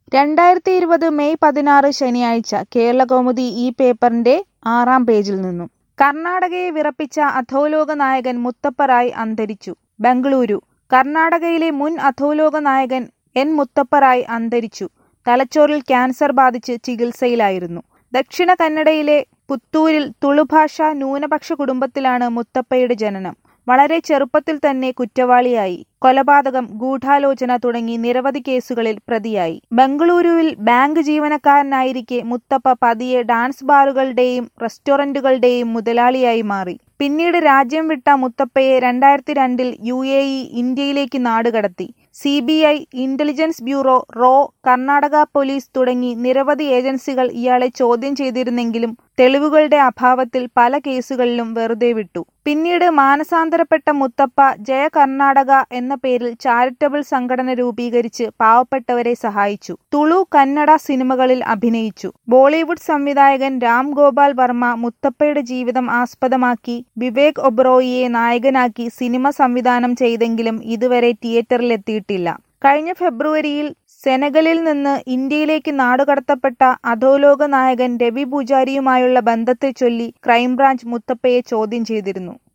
രണ്ടായിരത്തി ഇരുപത് മെയ് പതിനാറ് ശനിയാഴ്ച കേരളകൗമുദി ഈ പേപ്പറിന്റെ ആറാം പേജിൽ നിന്നും കർണാടകയെ വിറപ്പിച്ച അധോലോക നായകൻ മുത്തപ്പ റായ് അന്തരിച്ചു ബംഗളൂരു കർണാടകയിലെ മുൻ അധോലോക നായകൻ എൻ മുത്തപ്പ റായ് അന്തരിച്ചു തലച്ചോറിൽ ക്യാൻസർ ബാധിച്ച് ചികിത്സയിലായിരുന്നു ദക്ഷിണ കന്നഡയിലെ പുത്തൂരിൽ തുളുഭാഷ ന്യൂനപക്ഷ കുടുംബത്തിലാണ് മുത്തപ്പയുടെ ജനനം വളരെ ചെറുപ്പത്തിൽ തന്നെ കുറ്റവാളിയായി കൊലപാതകം ഗൂഢാലോചന തുടങ്ങി നിരവധി കേസുകളിൽ പ്രതിയായി ബംഗളൂരുവിൽ ബാങ്ക് ജീവനക്കാരനായിരിക്കെ മുത്തപ്പ പതിയെ ഡാൻസ് ബാറുകളുടെയും റെസ്റ്റോറന്റുകളുടെയും മുതലാളിയായി മാറി പിന്നീട് രാജ്യം വിട്ട മുത്തപ്പയെ രണ്ടായിരത്തി രണ്ടിൽ യു എ ഇ ഇന്ത്യയിലേക്ക് നാടുകടത്തി C B I intelligence bureau റോ കർണാടക പോലീസ് തുടങ്ങി നിരവധി ഏജൻസികൾ ഇയാളെ ചോദ്യം ചെയ്തിരുന്നെങ്കിലും തെളിവുകളുടെ അഭാവത്തിൽ പല കേസുകളിലും വെറുതെ വിട്ടു പിന്നീട് മാനസാന്തരപ്പെട്ട മുത്തപ്പ ജയ കർണാടക എന്ന പേരിൽ ചാരിറ്റബിൾ സംഘടന രൂപീകരിച്ച് പാവപ്പെട്ടവരെ സഹായിച്ചു തുളു കന്നഡ സിനിമകളിൽ അഭിനയിച്ചു ബോളിവുഡ് സംവിധായകൻ രാം ഗോപാൽ വർമ്മ മുത്തപ്പയുടെ ജീവിതം ആസ്പദമാക്കി വിവേക് ഒബ്രോയിയെ നായകനാക്കി സിനിമ സംവിധാനം ചെയ്തെങ്കിലും ഇതുവരെ തിയേറ്ററിലെത്തിയിട്ടില്ല കഴിഞ്ഞ ഫെബ്രുവരിയിൽ സെനഗലിൽ നിന്ന് ഇന്ത്യയിലേക്ക് നാടുകടത്തപ്പെട്ട അധോലോക നായകൻ രവി പൂജാരിയുമായുള്ള ബന്ധത്തെ ചൊല്ലി ക്രൈംബ്രാഞ്ച് മുത്തപ്പയെ ചോദ്യം ചെയ്തിരുന്നു